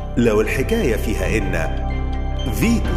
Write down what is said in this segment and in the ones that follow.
لو الحكاية فيها إن فيتو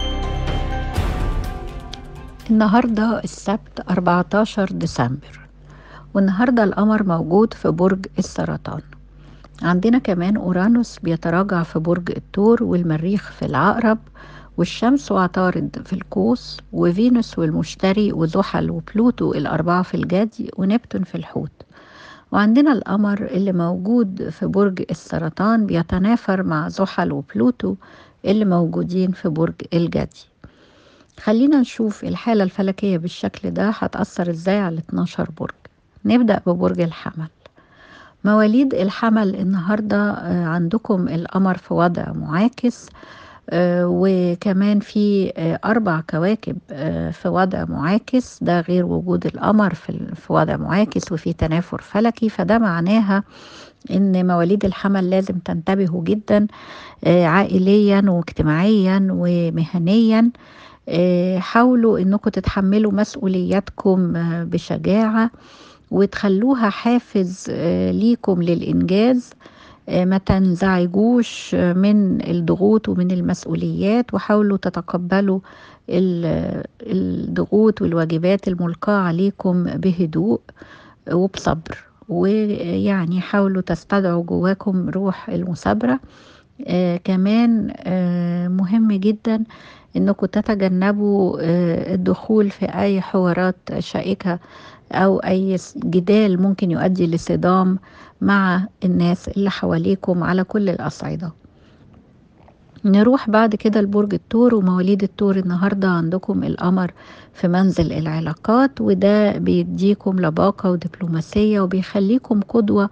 النهاردة السبت 14 ديسمبر والنهاردة القمر موجود في برج السرطان عندنا كمان أورانوس بيتراجع في برج الثور والمريخ في العقرب والشمس وعطارد في القوس وفينوس والمشتري وزحل وبلوتو الأربعة في الجدي ونبتون في الحوت وعندنا القمر اللي موجود في برج السرطان بيتنافر مع زحل وبلوتو اللي موجودين في برج الجدي خلينا نشوف الحالة الفلكية بالشكل ده هتأثر ازاي على 12 برج نبدأ ببرج الحمل مواليد الحمل النهاردة عندكم القمر في وضع معاكس وكمان في أربع كواكب في وضع معاكس ده غير وجود القمر في وضع معاكس وفي تنافر فلكي فده معناها ان مواليد الحمل لازم تنتبهوا جدا عائليا واجتماعيا ومهنيا حاولوا انكم تتحملوا مسؤولياتكم بشجاعة وتخلوها حافز ليكم للإنجاز ما تنزعجوش من الضغوط ومن المسؤوليات وحاولوا تتقبلوا الضغوط والواجبات الملقاة عليكم بهدوء وبصبر ويعني حاولوا تستدعوا جواكم روح المثابرة آه كمان آه مهم جدا انكم تتجنبوا آه الدخول في اي حوارات شائكة او اي جدال ممكن يؤدي لصدام مع الناس اللي حواليكم على كل الاصعدة نروح بعد كده لبرج الثور ومواليد الثور النهاردة عندكم القمر في منزل العلاقات وده بيديكم لباقة ودبلوماسية وبيخليكم قدوة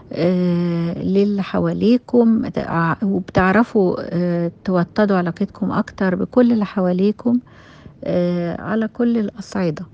آه للي حواليكم وبتعرفوا آه توطدوا علاقتكم أكتر بكل اللي حواليكم آه على كل الأصعدة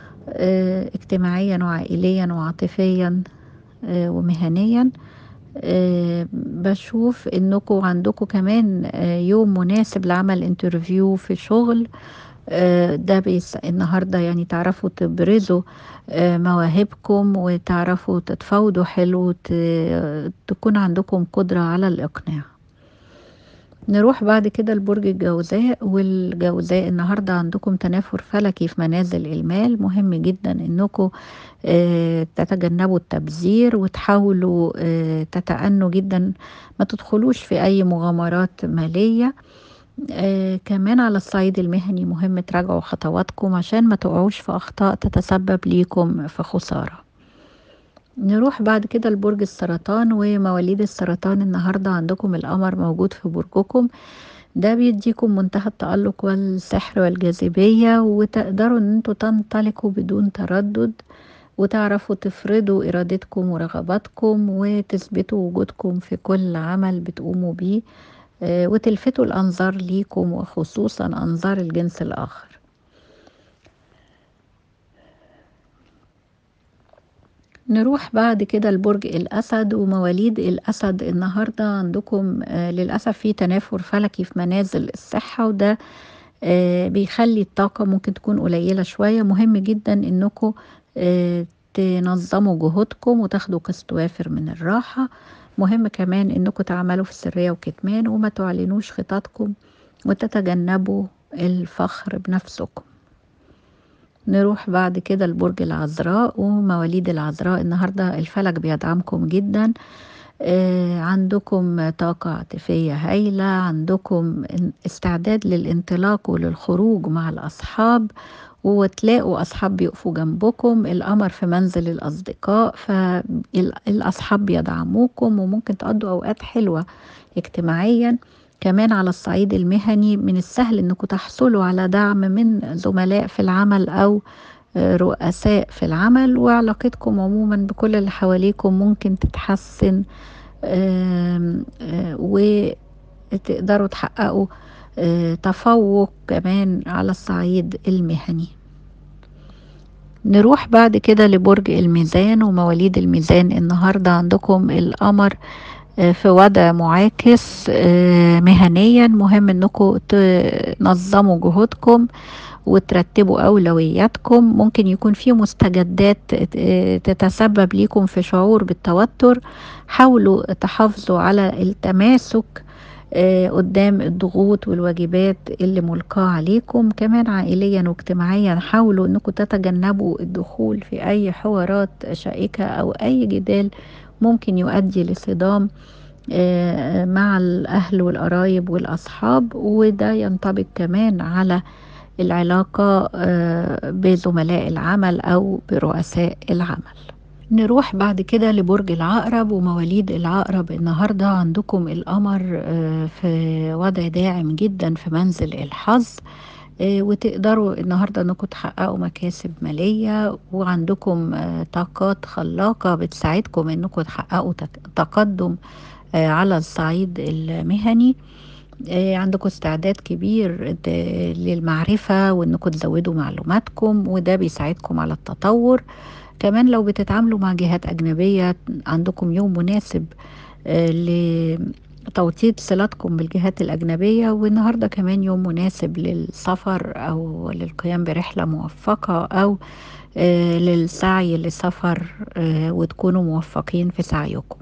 اجتماعيا وعائليا وعاطفيا ومهنيا أه بشوف انكم عندكم كمان أه يوم مناسب لعمل انترفيو في شغل أه ده بيس النهارده يعني تعرفوا تبرزوا مواهبكم وتعرفوا تتفاوضوا حلو تكون عندكم قدرة على الإقناع نروح بعد كده لبرج الجوزاء والجوزاء النهاردة عندكم تنافر فلكي في منازل المال مهم جدا انكم اه تتجنبوا التبذير وتحاولوا اه تتأنوا جدا ما تدخلوش في اي مغامرات مالية آه كمان على الصعيد المهني مهم تراجعوا خطواتكم عشان ما تقعوش في أخطاء تتسبب ليكم في خسارة نروح بعد كده لبرج السرطان ومواليد السرطان النهاردة عندكم القمر موجود في برجكم ده بيديكم منتهى التألق والسحر والجاذبية وتقدروا ان انتوا تنطلقوا بدون تردد وتعرفوا تفرضوا إرادتكم ورغباتكم وتثبتوا وجودكم في كل عمل بتقوموا بيه وتلفتوا الأنظار ليكم وخصوصا أنظار الجنس الآخر نروح بعد كده لبرج الأسد ومواليد الأسد النهاردة عندكم آه للأسف في تنافر فلكي في منازل الصحة وده آه بيخلي الطاقة ممكن تكون قليلة شوية مهم جدا انكم آه تنظموا جهودكم وتاخدوا قسط وافر من الراحة مهم كمان انكم تعملوا في السرية وكتمان وما تعلنوش خططكم وتتجنبوا الفخر بنفسكم نروح بعد كده لبرج العذراء ومواليد العذراء النهاردة الفلك بيدعمكم جدا آه عندكم طاقة عاطفية هايلة عندكم استعداد للانطلاق وللخروج مع الأصحاب وتلاقوا أصحاب بيقفوا جنبكم القمر في منزل الأصدقاء فالأصحاب بيدعموكم وممكن تقضوا أوقات حلوة اجتماعيا كمان على الصعيد المهني من السهل انكم تحصلوا على دعم من زملاء في العمل او رؤساء في العمل وعلاقتكم عموما بكل اللي حواليكم ممكن تتحسن وتقدروا تحققوا تفوق كمان على الصعيد المهني نروح بعد كده لبرج الميزان ومواليد الميزان النهارده عندكم القمر في وضع معاكس مهنيا مهم انكم تنظموا جهودكم وترتبوا أولوياتكم ممكن يكون في مستجدات تتسبب ليكم في شعور بالتوتر حاولوا تحافظوا على التماسك آه، قدام الضغوط والواجبات اللي ملقاة عليكم كمان عائليا واجتماعيا حاولوا انكم تتجنبوا الدخول في اي حوارات شائكة او اي جدال ممكن يؤدي لصدام آه، مع الاهل والقرايب والاصحاب وده ينطبق كمان على العلاقة آه، بزملاء العمل او برؤساء العمل نروح بعد كده لبرج العقرب ومواليد العقرب النهاردة عندكم القمر آه، في وضع داعم جدا في منزل الحظ آه، وتقدروا النهاردة انكم تحققوا مكاسب مالية وعندكم آه، طاقات خلاقة بتساعدكم انكم تحققوا تقدم على الصعيد المهني عندكم استعداد كبير للمعرفة وانكم تزودوا معلوماتكم وده بيساعدكم على التطور كمان لو بتتعاملوا مع جهات أجنبية عندكم يوم مناسب آه، لتوطيد صلاتكم بالجهات الأجنبية والنهاردة كمان يوم مناسب للسفر أو للقيام برحلة موفقة أو آه، للسعي لسفر آه، وتكونوا موفقين في سعيكم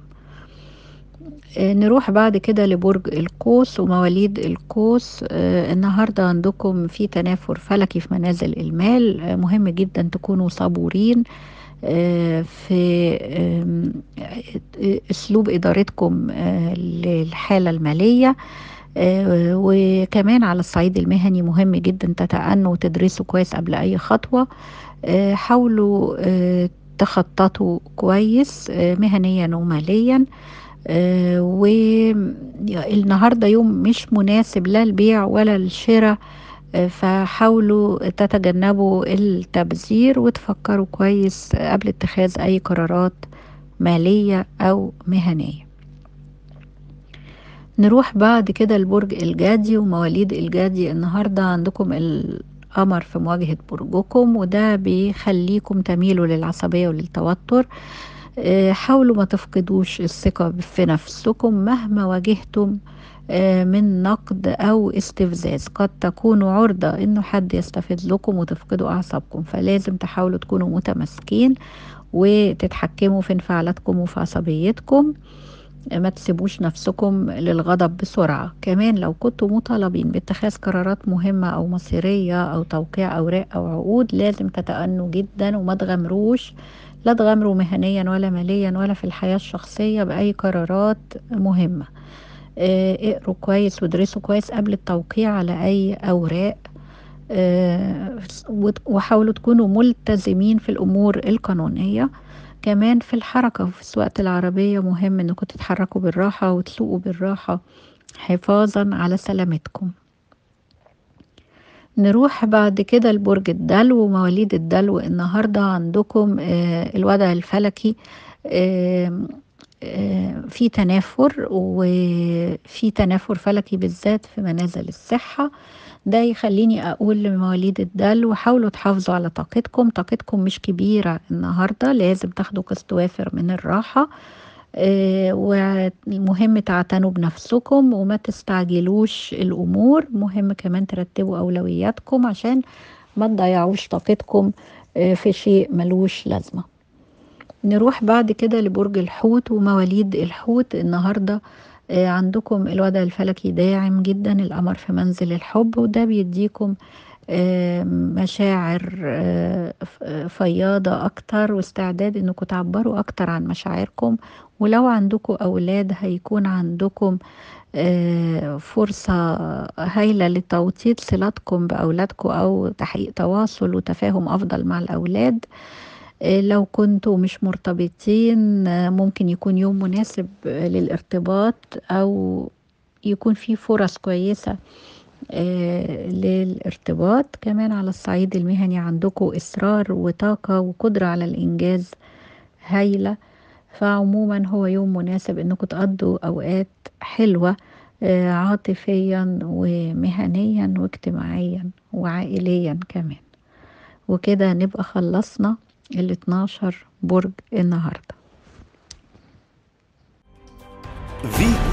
نروح بعد كده لبرج القوس ومواليد القوس النهاردة عندكم في تنافر فلكي في منازل المال مهم جدا تكونوا صبورين في اسلوب ادارتكم آه، للحاله الماليه آه، وكمان على الصعيد المهني مهم جدا تتأنوا وتدرسوا كويس قبل اي خطوه آه، حاولوا تخططوا كويس مهنيا وماليا والنهارده يوم مش مناسب لا البيع ولا الشراء فحاولوا تتجنبوا التبذير وتفكروا كويس قبل اتخاذ اي قرارات مالية او مهنية نروح بعد كده لبرج الجدي ومواليد الجدي النهاردة عندكم القمر في مواجهة برجكم وده بيخليكم تميلوا للعصبية وللتوتر آه، حاولوا ما تفقدوش الثقة في نفسكم مهما واجهتم آه، من نقد أو استفزاز قد تكونوا عرضة إنه حد يستفزكم وتفقدوا أعصابكم فلازم تحاولوا تكونوا متماسكين وتتحكموا في انفعالاتكم وفي عصبيتكم ما تسيبوش نفسكم للغضب بسرعة كمان لو كنتوا مطالبين باتخاذ قرارات مهمة أو مصيرية أو توقيع أوراق أو عقود لازم تتأنوا جدا وما تغامروش لا تغامروا مهنيا ولا ماليا ولا في الحياة الشخصية بأي قرارات مهمة آه، اقروا كويس وادرسوا كويس قبل التوقيع على اي اوراق آه، وحاولوا تكونوا ملتزمين في الامور القانونيه كمان في الحركه وفي سواقه العربيه مهم انكم تتحركوا بالراحه وتسوقوا بالراحه حفاظا على سلامتكم نروح بعد كده لبرج الدلو ومواليد الدلو النهارده عندكم آه، الوضع الفلكي في تنافر وفي تنافر فلكي بالذات في منازل الصحة ده يخليني أقول لمواليد الدلو حاولوا تحافظوا على طاقتكم طاقتكم مش كبيرة النهاردة لازم تاخدوا قسط وافر من الراحة آه، ومهم تعتنوا بنفسكم وما تستعجلوش الأمور مهم كمان ترتبوا أولوياتكم عشان ما تضيعوش طاقتكم آه، في شيء ملوش لازمه نروح بعد كده لبرج الحوت ومواليد الحوت النهارده آه، عندكم الوضع الفلكي داعم جدا القمر في منزل الحب وده بيديكم آه، مشاعر آه، فياضة أكتر واستعداد إنكم تعبروا أكتر عن مشاعركم ولو عندكم أولاد هيكون عندكم فرصة هايلة لتوطيد صلاتكم بأولادكم أو تحقيق تواصل وتفاهم أفضل مع الأولاد آه، لو كنتوا مش مرتبطين آه، ممكن يكون يوم مناسب للارتباط او يكون في فرص كويسة آه، للارتباط كمان على الصعيد المهني عندكم إصرار وطاقة وقدرة على الإنجاز هايلة فعموما هو يوم مناسب انكم تقضوا اوقات حلوة عاطفيا ومهنيا واجتماعيا وعائليا كمان وكده نبقى خلصنا ال 12 برج النهارده فيتو